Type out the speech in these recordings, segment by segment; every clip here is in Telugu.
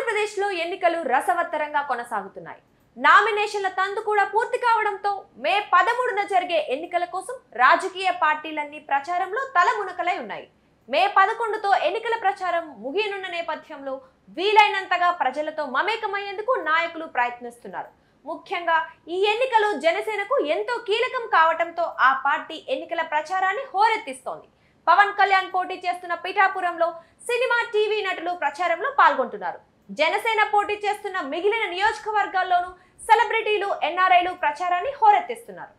ఆంధ్రప్రదేశ్లో ఎన్నికలు రసవత్తరంగా కొనసాగుతున్నాయి నామినేషన్ల తందు కూడా పూర్తి కావడంతో మే పదమూడున జరిగే ఎన్నికల కోసం రాజకీయ పార్టీలన్నీ ప్రచారంలో తలమునకలై ఉన్నాయి మే పదకొండుతో ఎన్నికల ప్రచారం ముగియనున్న నేపథ్యంలో వీలైనంతగా ప్రజలతో మమేకమయ్యేందుకు నాయకులు ప్రయత్నిస్తున్నారు ముఖ్యంగా ఈ ఎన్నికలు జనసేనకు ఎంతో కీలకం కావటంతో ఆ పార్టీ ఎన్నికల ప్రచారాన్ని హోరెత్తిస్తోంది పవన్ కళ్యాణ్ పోటీ చేస్తున్న పిఠాపురంలో సినిమా టీవీ నటులు ప్రచారంలో పాల్గొంటున్నారు జనసేన పోటీ చేస్తున్న మిగిలిన నియోజకవర్గాల్లోనూ సెలబ్రిటీలు ఎన్ఆర్ఐలు ప్రచారాన్ని హోరెత్తిస్తున్నారు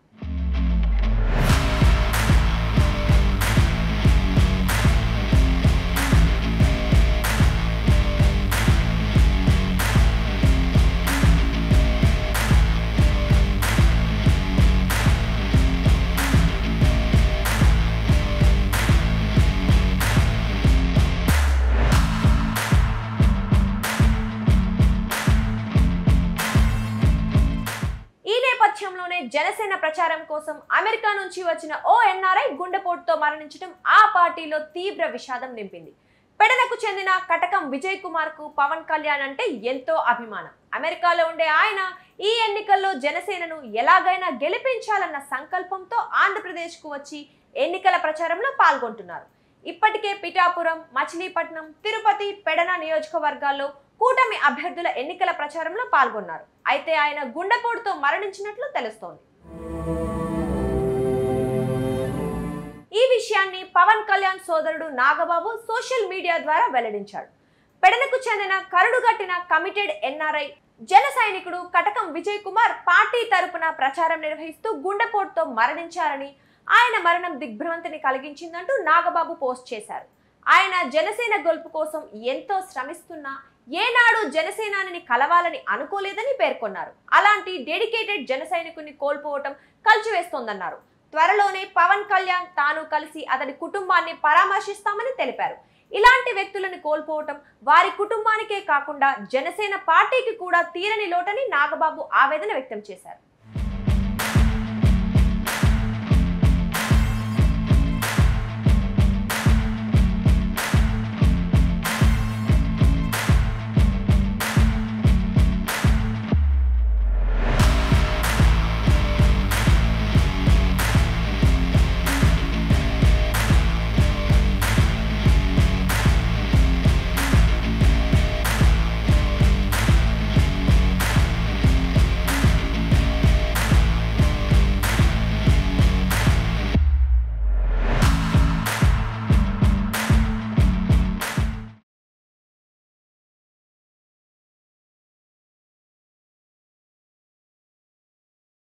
ఈ నేపథ్యంలోనే జనసేన ప్రచారం కోసం అమెరికా నుంచి వచ్చిన ఓ ఎన్ఆర్ఐ గుండెపోటుతో మరణించడం ఆ పార్టీలో తీవ్ర విషాదం నింపింది పెడనకు చెందిన కటకం విజయ్ కుమార్ కు పవన్ కళ్యాణ్ అంటే ఎంతో అభిమానం అమెరికాలో ఉండే ఆయన ఈ ఎన్నికల్లో జనసేనను ఎలాగైనా గెలిపించాలన్న సంకల్పంతో ఆంధ్రప్రదేశ్ కు వచ్చి ఎన్నికల ప్రచారంలో పాల్గొంటున్నారు ఇప్పటికే పిఠాపురం మచిలీపట్నం తిరుపతి పెడన నియోజకవర్గాల్లో కూటమి అభ్యర్థుల ఎన్నికల ప్రచారంలో పాల్గొన్నారు అయితే ఆయన గుండెపోటుతో మరణించినట్లు తెలుస్తోంది ఈ విషయాన్ని పవన్ కళ్యాణ్ సోదరుడు నాగబాబు సోషల్ మీడియా ద్వారా వెల్లడించాడు పెడనకు చెందిన కరుడుగట్టిన కమిటెడ్ ఎన్ఆర్ఐ జన సైనికుడు కటకం విజయ్ కుమార్ పార్టీ తరపున ప్రచారం నిర్వహిస్తూ గుండెపోటుతో మరణించారని ఆయన మరణం దిగ్భ్రాంతిని కలిగించిందంటూ నాగబాబు పోస్ట్ చేశారు ఆయన జనసేన గెలుపు కోసం ఎంతో శ్రమిస్తున్నా ఏనాడు జనసేనాని కలవాలని అనుకోలేదని పేర్కొన్నారు అలాంటి డెడికేటెడ్ జన సైనికుని కోల్పోవటం కలిచివేస్తోందన్నారు త్వరలోనే పవన్ కళ్యాణ్ తాను కలిసి అతడి కుటుంబాన్ని పరామర్శిస్తామని తెలిపారు ఇలాంటి వ్యక్తులను కోల్పోవటం వారి కుటుంబానికే కాకుండా జనసేన పార్టీకి కూడా తీరని లోటని నాగబాబు ఆవేదన వ్యక్తం చేశారు